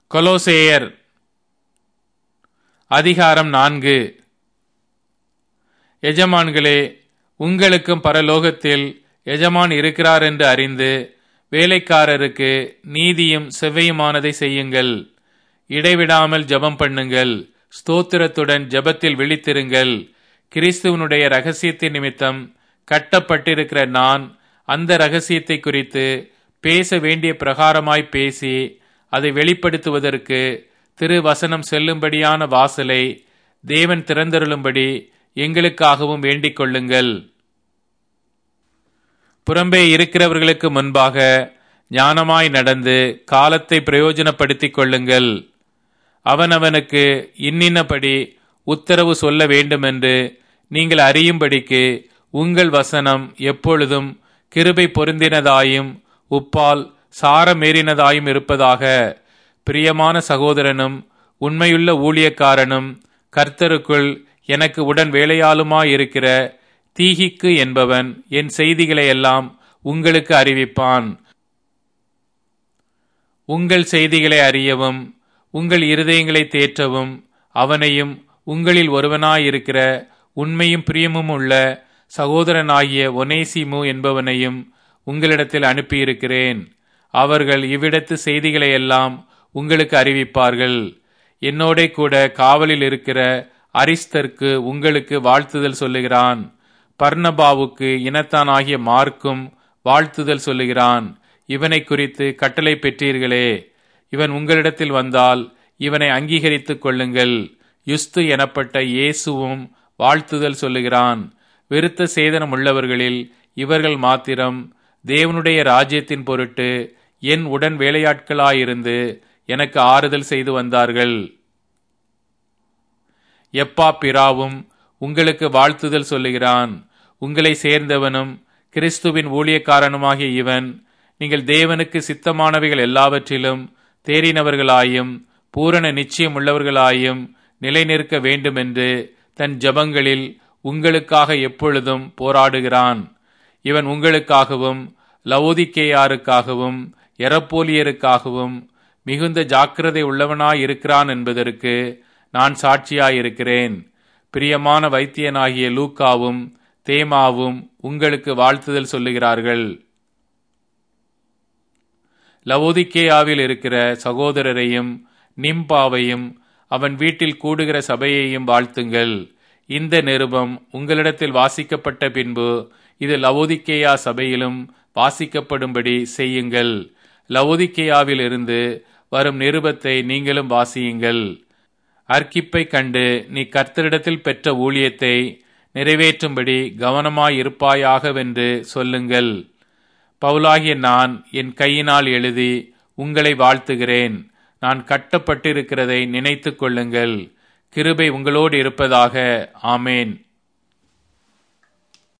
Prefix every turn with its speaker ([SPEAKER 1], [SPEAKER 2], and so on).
[SPEAKER 1] கொலோசேயர் அதிகாரம் நான்கு எஜமான்களே உங்களுக்கும் பரலோகத்தில் எஜமான் இருக்கிறார் என்று அறிந்து வேலைக்காரருக்கு நீதியும் செவ்வையுமானதை செய்யுங்கள் இடைவிடாமல் ஜெபம் பண்ணுங்கள் ஸ்தோத்திரத்துடன் ஜெபத்தில் விழித்திருங்கள் கிறிஸ்துவனுடைய ரகசியத்தின் நிமித்தம் கட்டப்பட்டிருக்கிற நான் அந்த ரகசியத்தை குறித்து பேச வேண்டிய பிரகாரமாய் பேசி அதை வெளிப்படுத்துவதற்கு திருவசனம் செல்லும்படியான வாசலை தேவன் திறந்தருளும்படி எங்களுக்காகவும் வேண்டிக் கொள்ளுங்கள் புறம்பே இருக்கிறவர்களுக்கு முன்பாக ஞானமாய் நடந்து காலத்தை பிரயோஜனப்படுத்திக் கொள்ளுங்கள் அவனவனுக்கு இன்னின்னபடி உத்தரவு சொல்ல வேண்டுமென்று நீங்கள் அறியும்படிக்கு உங்கள் வசனம் எப்பொழுதும் கிருபை பொருந்தினதாயும் உப்பால் சாரமேறினதாயும் இருப்பதாக பிரியமான சகோதரனும் உண்மையுள்ள ஊழியக்காரனும் கர்த்தருக்குள் எனக்கு உடன் வேலையாளுமாயிருக்கிற தீகிக்கு என்பவன் என் செய்திகளை எல்லாம் உங்களுக்கு அறிவிப்பான் உங்கள் செய்திகளை அறியவும் உங்கள் இருதயங்களை தேற்றவும் அவனையும் உங்களில் ஒருவனாயிருக்கிற உண்மையும் பிரியமும் உள்ள சகோதரனாகிய ஒனேசிமு என்பவனையும் உங்களிடத்தில் அனுப்பியிருக்கிறேன் அவர்கள் இவ்விடத்து செய்திகளை எல்லாம் உங்களுக்கு அறிவிப்பார்கள் என்னோட கூட காவலில் இருக்கிற அரிஸ்தர்க்கு உங்களுக்கு வாழ்த்துதல் சொல்லுகிறான் பர்ணபாவுக்கு இனத்தான் ஆகிய மார்க்கும் வாழ்த்துதல் சொல்லுகிறான் இவனை குறித்து கட்டளை பெற்றீர்களே இவன் உங்களிடத்தில் வந்தால் இவனை அங்கீகரித்துக் கொள்ளுங்கள் யுஸ்து எனப்பட்ட இயேசுவும் வாழ்த்துதல் சொல்லுகிறான் விருத்த சேதனம் உள்ளவர்களில் இவர்கள் மாத்திரம் தேவனுடைய ராஜ்யத்தின் பொருட்டு என் உடன் வேலையாட்களாயிருந்து எனக்கு ஆறுதல் செய்து வந்தார்கள் எப்பா பிராவும் உங்களுக்கு வாழ்த்துதல் சொல்லுகிறான் உங்களை சேர்ந்தவனும் கிறிஸ்துவின் ஊழியக்காரனுமாகிய இவன் நீங்கள் தேவனுக்கு சித்தமானவைகள் எல்லாவற்றிலும் தேறினவர்களாயும் பூரண நிச்சயம் உள்ளவர்களாயும் நிலைநிற்க வேண்டுமென்று தன் ஜபங்களில் உங்களுக்காக எப்பொழுதும் போராடுகிறான் இவன் உங்களுக்காகவும் லவோதிக்கேயாருக்காகவும் எரப்போலியருக்காகவும் மிகுந்த ஜாக்கிரதை உள்ளவனாயிருக்கிறான் என்பதற்கு நான் சாட்சியாயிருக்கிறேன் பிரியமான வைத்தியனாகிய லூக்காவும் தேமாவும் உங்களுக்கு வாழ்த்துதல் சொல்லுகிறார்கள் லவோதிக்கேயாவில் இருக்கிற சகோதரரையும் நிம்பாவையும் அவன் வீட்டில் கூடுகிற சபையையும் வாழ்த்துங்கள் இந்த நிருபம் உங்களிடத்தில் வாசிக்கப்பட்ட பின்பு இது லவோதிக்கேயா சபையிலும் வாசிக்கப்படும்படி செய்யுங்கள் லவோதிக்கேயாவில் இருந்து வரும் நிருபத்தை நீங்களும் வாசியுங்கள் அர்க்கிப்பை கண்டு நீ கர்த்தரிடத்தில் பெற்ற ஊழியத்தை நிறைவேற்றும்படி கவனமாயிருப்பாயாகவென்று சொல்லுங்கள் பவுலாகிய நான் என் கையினால் எழுதி உங்களை வாழ்த்துகிறேன் நான் கட்டப்பட்டிருக்கிறதை நினைத்து கொள்ளுங்கள் கிருபை உங்களோடு இருப்பதாக ஆமேன்